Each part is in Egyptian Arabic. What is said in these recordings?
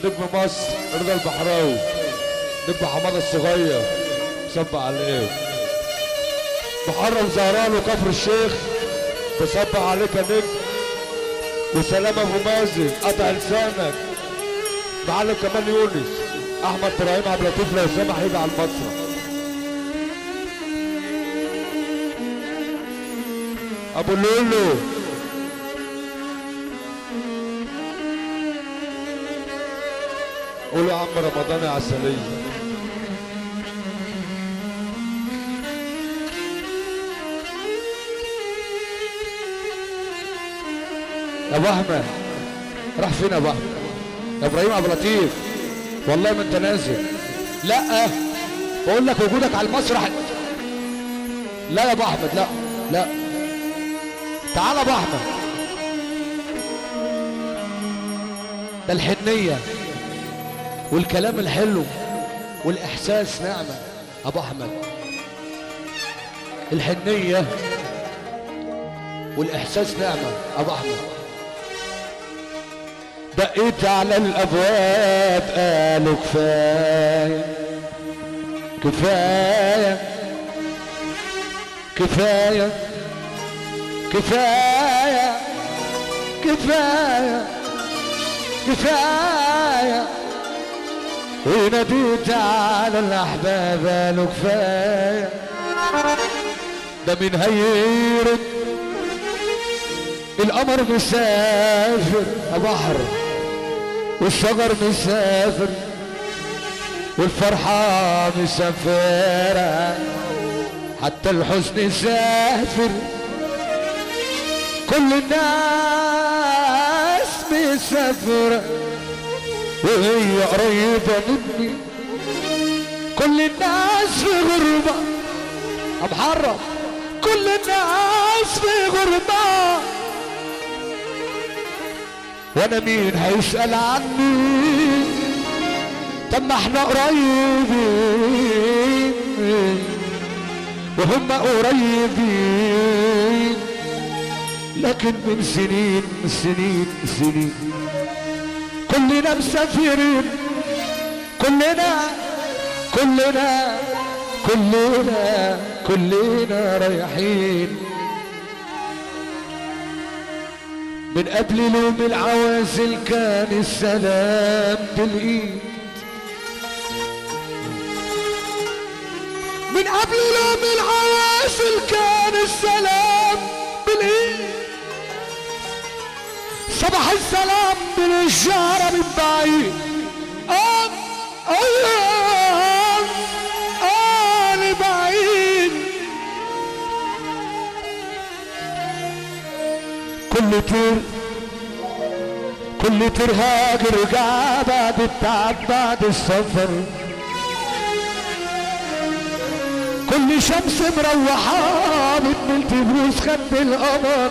نجم مصر رضا البحراوي نجم حماده الصغير صب عليه محرم زهران وكفر الشيخ تصب عليك يا نجم وسلام ابو مازن قطع لسانك معلم كمال يونس احمد ابراهيم عبد اللطيف لو سمح يجي على المسرح ابو لولو قولوا يا عم رمضان يا عسلية يا ابو احمد راح فين يا ابو احمد يا ابراهيم عبد اللطيف والله ما انت نازل لا بقول لك وجودك على المسرح لا يا ابو احمد لا لا تعال يا ابو احمد ده الحنيه والكلام الحلو والاحساس نعمه ابو احمد الحنيه والاحساس نعمه ابو احمد دقيت على الابواب قالوا كفايه كفايه كفايه كفايه كفايه كفايه وناديت على الاحباب قالوا كفايه ده من هيرد القمر مسافر يا بحر والشجر مسافر والفرحة مسافرة حتى الحزن سافر كل الناس مسافرة وهي قريبة مني كل الناس في غربة يا محرم كل الناس في غربة وانا مين هيسأل عني طب ما احنا قريبين وهم قريبين لكن من سنين سنين سنين كلنا مسافرين كلنا كلنا كلنا كلنا رايحين من قبل لوم العوازل كان السلام بالايد من قبل لوم العوازل كان السلام بالايد صباح السلام بالإشارة من بعيد آه آه آه لبعيد كل طير كل طير هاجر رجع بعد التعب بعد السفر كل شمس مروحة من التبروس خد القمر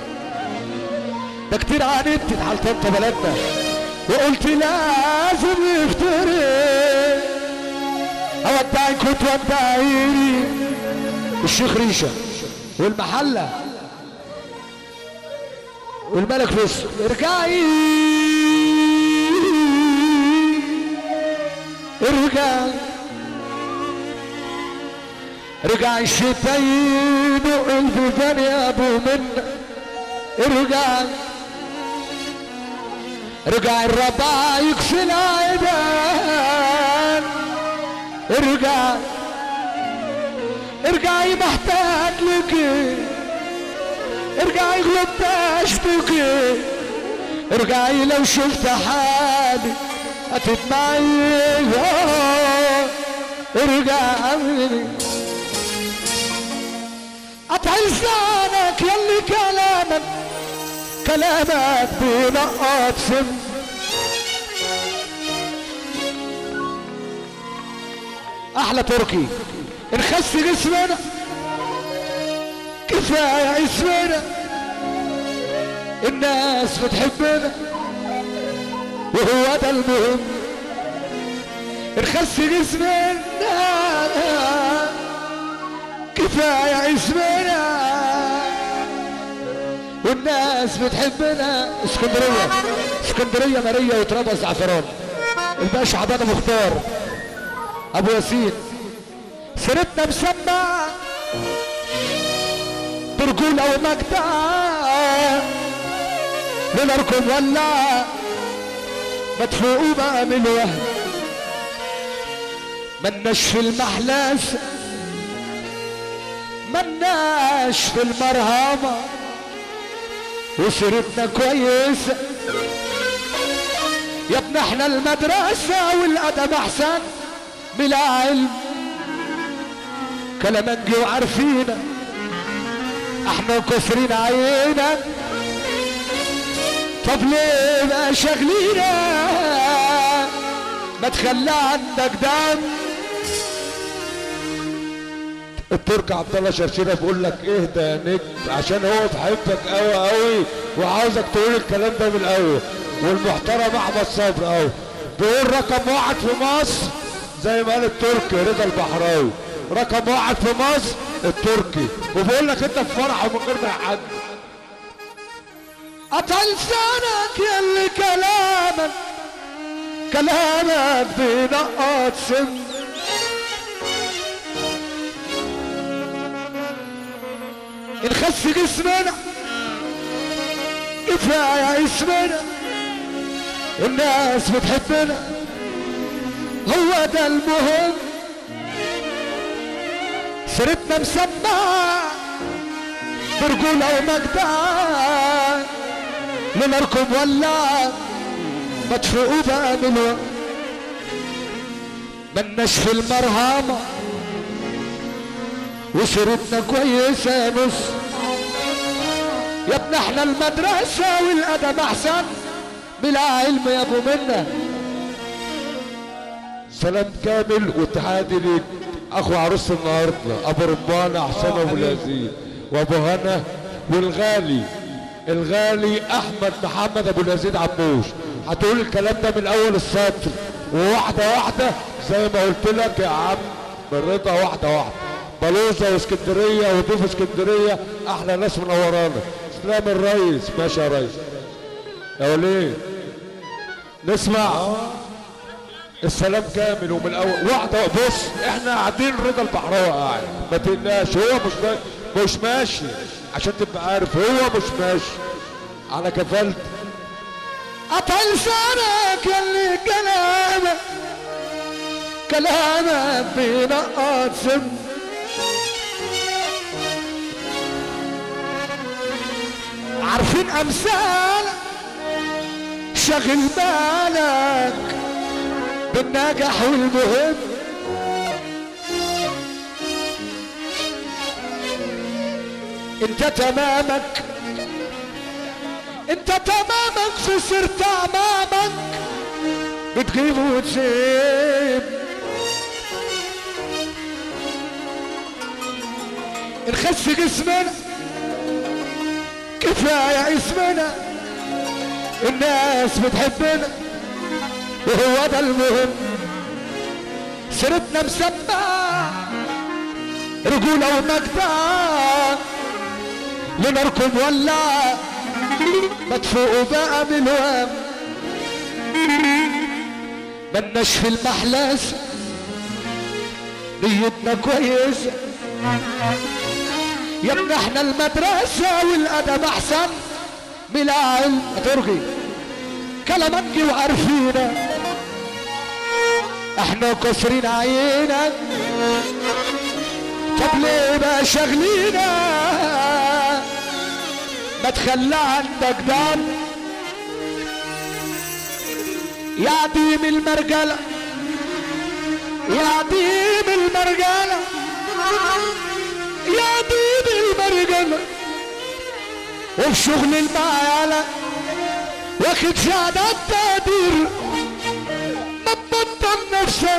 ده كتير عانيت على طنطا بلدنا وقلت لازم يفترق اودعك كنت ودعيني الشيخ ريشه والمحله والملك فيصل ارجعي ارجع رجع الشتايم والبيبان يا ابو منى ارجع رجع الرباع يكسي العيدان ارجع ارجعي محتاج لك ارجعي غلطت اشتكي ارجعي لو شفت حالي هتدمعي ارجعي قطع لسانك يلي كلامك كلامك بينقط سم احلى تركي نخس جسمنا كفايه اسمنا الناس بتحبنا وهو ده المهم نخس جسمنا كفايه اسمنا والناس بتحبنا اسكندريه اسكندريه ماريه وترابه زعفران الباشا عباد مختار ابو ياسين سيرتنا مسمى برجولة ومجدع لنركب ولا مدفوق بقى من الوهم ملناش في المحلاس ملناش في المرهمة وسيرتنا كويسة يا ابن احنا المدرسة والأدب أحسن بلا علم كلامنجي وعارفينك احنا كسرين عينك طب ليه بقى شاغلينا ما تخلى عندك دم الترك عبد الله شرشيره بيقول لك اهدى يا نجم عشان هو بيحبك قوي قوي وعاوزك تقول الكلام ده من الاول والمحترم احمد صبري اهو بيقول رقم واحد في مصر زي ما قال التركي رضا البحراوي رقم واحد في مصر التركي وبيقول لك انت في فرحه من غير ما يعدي قطع لسانك يا اللي كلامك كلامك بينقط سم نخس جسمنا كفاية اسمنا الناس بتحبنا هو ده المهم سيرتنا مسمى برجولة ومجدع لنركب ولا مدفوق بقى من الوقت ملناش في المرهمة وسيرتنا كويسة يا نص يا ابن احنا المدرسة والأدب أحسن بلا علم يا أبو منا سلام كامل وتحياتي ليك اخو عروس النهارده ابو رمانه حسام ابو العزيز وابو هنا والغالي الغالي احمد محمد ابو العزيز عبوش هتقول الكلام ده من اول السطر وواحده واحده زي ما قلت لك يا عم بالرضا واحده واحده بلوزه واسكندريه وضيوف اسكندريه احلى ناس منورانا اسلام الريس ماشي يا ريس يا وليه نسمع السلام كامل ومن الاول واحده بص احنا قاعدين رضا البحراوي قاعد ما تقلقش هو مش ما- مش ماشي عشان تبقى عارف هو مش ماشي على كفالتي قطع لسانك يا اللي كلامك كلامك بينقط سم عارفين امثالك شغل بالك بالنجاح والمهم انت تمامك انت تمامك في سرت امامك بتجيب وتسيب نخس جسمنا كفاية اسمنا الناس بتحبنا وهو ده المهم سيرتنا مسمى رجولة ومجدع لنركب ولا مدفوق بقى بالوام ملناش في المحلاس نيتنا كويسة يا ابن احنا المدرسة والأدب أحسن من العلم ترغي كلامك وعارفينك احنا كسرين عينك طب ليه بقى شاغلينا ما تخلى عندك دم يا عديم المرجلة يا عديم المرجلة يا عديم المرجلة وفي شغل المعيالة واخد شهادات تقدير ما تبطل نفسنا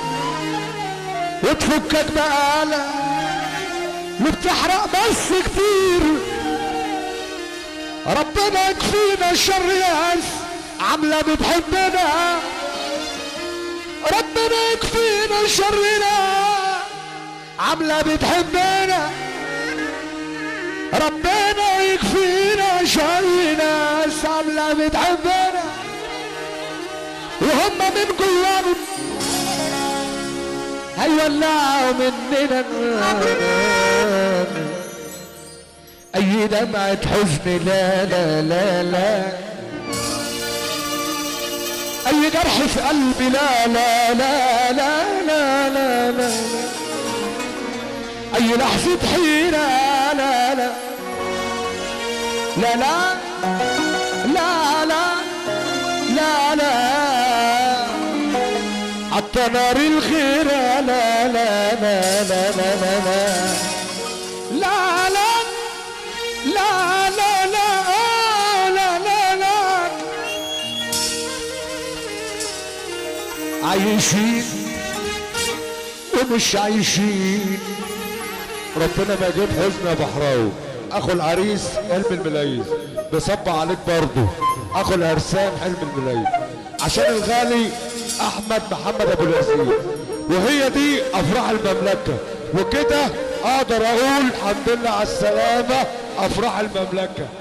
وتفكك بقالة وبتحرق بس كتير ربنا يكفينا شر ناس عاملة بتحبنا ربنا يكفينا شر ناس عاملة بتحبنا ربنا يكفينا شر ناس عاملة بتحبنا وهم من جواهم هيولعوا مننا اي دمعة حزن لا لا لا لا اي جرح في قلبي لا لا لا لا لا لا, لا. اي لحظة حيرة لا لا لا لا لا لا لا لا حتى نار الغيرة لا لا لا لا لا لا لا لا لا لا لا لا لا لا لا عايشين ومش عايشين ربنا ما يجيب حزن يا بحراوي اخو العريس حلم الملايين بيصب عليك برضه اخو العرسان حلم الملايين عشان الغالي احمد محمد ابو اليزيد وهي دي افراح المملكه وكده اقدر اقول الحمد لله على السلامه افراح المملكه